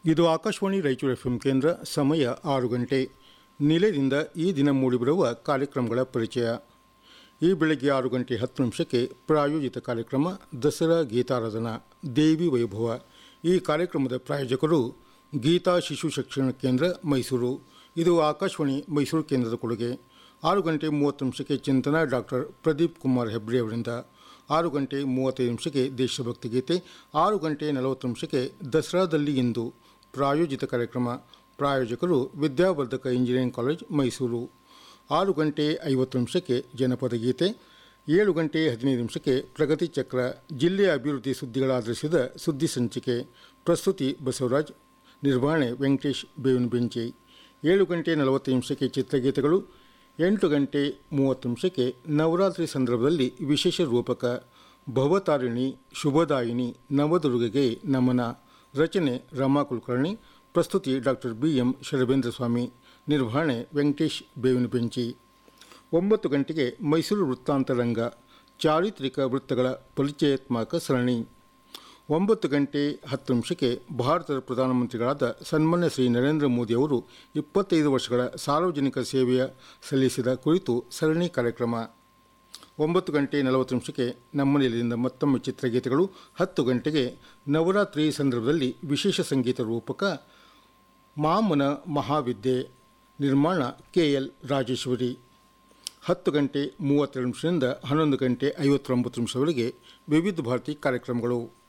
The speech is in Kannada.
ಇದು ಆಕಾಶವಾಣಿ ರಾಯಚೂರು ಎಫ್ ಎಂ ಕೇಂದ್ರ ಸಮಯ ಆರು ಗಂಟೆ ನಿಲಯದಿಂದ ಈ ದಿನ ಮೂಡಿಬರುವ ಕಾರ್ಯಕ್ರಮಗಳ ಪರಿಚಯ ಈ ಬೆಳಗ್ಗೆ ಆರು ಗಂಟೆ ಹತ್ತು ನಿಮಿಷಕ್ಕೆ ಪ್ರಾಯೋಜಿತ ಕಾರ್ಯಕ್ರಮ ದಸರಾ ಗೀತಾರಾಧನಾ ದೇವಿ ವೈಭವ ಈ ಕಾರ್ಯಕ್ರಮದ ಪ್ರಾಯೋಜಕರು ಗೀತಾ ಶಿಶು ಶಿಕ್ಷಣ ಕೇಂದ್ರ ಮೈಸೂರು ಇದು ಆಕಾಶವಾಣಿ ಮೈಸೂರು ಕೇಂದ್ರದ ಕೊಡುಗೆ ಆರು ಗಂಟೆ ಮೂವತ್ತು ನಿಮಿಷಕ್ಕೆ ಚಿಂತನ ಡಾಕ್ಟರ್ ಪ್ರದೀಪ್ ಕುಮಾರ್ ಹೆಬ್ರಿ ಅವರಿಂದ ಆರು ಗಂಟೆ ಮೂವತ್ತೈದು ನಿಮಿಷಕ್ಕೆ ದೇಶಭಕ್ತಿ ಗೀತೆ ಆರು ಗಂಟೆ ನಲವತ್ತು ನಿಮಿಷಕ್ಕೆ ದಸರಾದಲ್ಲಿ ಇಂದು ಪ್ರಾಯೋಜಿತ ಕಾರ್ಯಕ್ರಮ ಪ್ರಾಯೋಜಕರು ವಿದ್ಯಾವರ್ಧಕ ಇಂಜಿನಿಯರಿಂಗ್ ಕಾಲೇಜ್ ಮೈಸೂರು ಆರು ಗಂಟೆ ಐವತ್ತು ನಿಮಿಷಕ್ಕೆ ಜನಪದ ಗೀತೆ ಏಳು ಗಂಟೆ ಹದಿನೈದು ನಿಮಿಷಕ್ಕೆ ಪ್ರಗತಿ ಚಕ್ರ ಜಿಲ್ಲೆಯ ಅಭಿವೃದ್ಧಿ ಸುದ್ದಿಗಳ ಆಧರಿಸಿದ ಸುದ್ದಿ ಸಂಚಿಕೆ ಪ್ರಸ್ತುತಿ ಬಸವರಾಜ್ ನಿರ್ವಹಣೆ ವೆಂಕಟೇಶ್ ಬೇವಿನ ಬೆಂಚಿ ಏಳು ಗಂಟೆ ನಲವತ್ತು ನಿಮಿಷಕ್ಕೆ ಚಿತ್ರಗೀತೆಗಳು ಎಂಟು ಗಂಟೆ ಮೂವತ್ತು ನಿಮಿಷಕ್ಕೆ ನವರಾತ್ರಿ ಸಂದರ್ಭದಲ್ಲಿ ವಿಶೇಷ ರೂಪಕ ಭವತಾರಿಣಿ ಶುಭದಾಯಿನಿ ನವದುರ್ಗಗೆ ನಮನ ರಚನೆ ರಮಾ ಕುಲಕರ್ಣಿ ಪ್ರಸ್ತುತಿ doctor B M Sharabendra Swami ನಿರ್ವಹಣೆ ವೆಂಕಟೇಶ್ ಬೇವಿನ ಬೆಂಚಿ ಒಂಬತ್ತು ಗಂಟೆಗೆ ಮೈಸೂರು ವೃತ್ತಾಂತರಂಗ ಚಾರಿತ್ರಿಕ ವೃತ್ತಗಳ ಪರಿಚಯಾತ್ಮಕ ಸರಣಿ ಒಂಬತ್ತು ಗಂಟೆ ಹತ್ತು ನಿಮಿಷಕ್ಕೆ ಭಾರತದ ಪ್ರಧಾನಮಂತ್ರಿಗಳಾದ ಸನ್ಮಾನ್ಯ ಶ್ರೀ ನರೇಂದ್ರ ಮೋದಿ ಅವರು ಇಪ್ಪತ್ತೈದು ವರ್ಷಗಳ ಸಾರ್ವಜನಿಕ ಸೇವೆಯ ಸಲ್ಲಿಸಿದ ಕುರಿತು ಸರಣಿ ಕಾರ್ಯಕ್ರಮ ಒಂಬತ್ತು ಗಂಟೆ ನಲವತ್ತು ನಿಮಿಷಕ್ಕೆ ನಮ್ಮ ನೆಲೆಯಿಂದ ಮತ್ತೊಮ್ಮೆ ಚಿತ್ರಗೀತೆಗಳು ಹತ್ತು ಗಂಟೆಗೆ ನವರಾತ್ರಿ ಸಂದರ್ಭದಲ್ಲಿ ವಿಶೇಷ ಸಂಗೀತ ರೂಪಕ ಮಾಮನ ಮಹಾವಿದ್ಯೆ ನಿರ್ಮಾಣ ಕೆ ಎಲ್ ರಾಜೇಶ್ವರಿ ಹತ್ತು ಗಂಟೆ ಮೂವತ್ತೆರಡು ನಿಮಿಷದಿಂದ ಹನ್ನೊಂದು ಗಂಟೆ ಐವತ್ತೊಂಬತ್ತು ನಿಮಿಷವರೆಗೆ ವಿವಿಧ ಭಾರತಿ ಕಾರ್ಯಕ್ರಮಗಳು